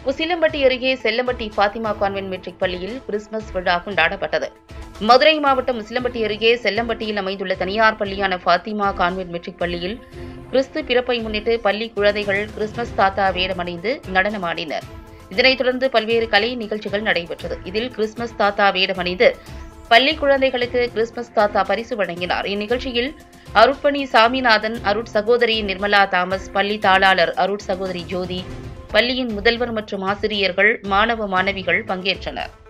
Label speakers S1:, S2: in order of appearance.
S1: உசிலம்பட்டி அருகே Sellampatti Fatima convent matric பள்ளியில் Christmas விழா கொண்டாடப்பட்டது மதுரை மாவட்டம் உசிலம்பட்டி அருகே செல்லம்பட்டியில் அமைந்துள்ள தனியார் பள்ளியான பாத்திமா கான்வென்ட் மெட்ரிக் பள்ளியில் கிறிஸ்து பிறப்பை முன்னிட்டு பள்ளி குழந்தைகள் கிறிஸ்துமஸ் தாத்தா வேடமணிந்து நடனமாடினர் இதனைத் தொடர்ந்து பல்வேறு கலை நிகழ்ச்சிகள் நடைபெற்றது இதில் கிறிஸ்துமஸ் தாத்தா வேடமணிந்து பள்ளி குழந்தைகளுக்கு கிறிஸ்துமஸ் தாத்தா பரிசு வழங்கினார் இந்நிகழ்ச்சியில் அருட்பணி சாமிநாதன் அருட் சகோதரி நிர்மலா தாமஸ் பள்ளி தாளாளர் அருட் சகோதரி ஜோதி பள்ளியின் முதல்வர் மற்றும் ஆசிரியர்கள் மாணவ மாணவிகள் பங்கேற்றனர்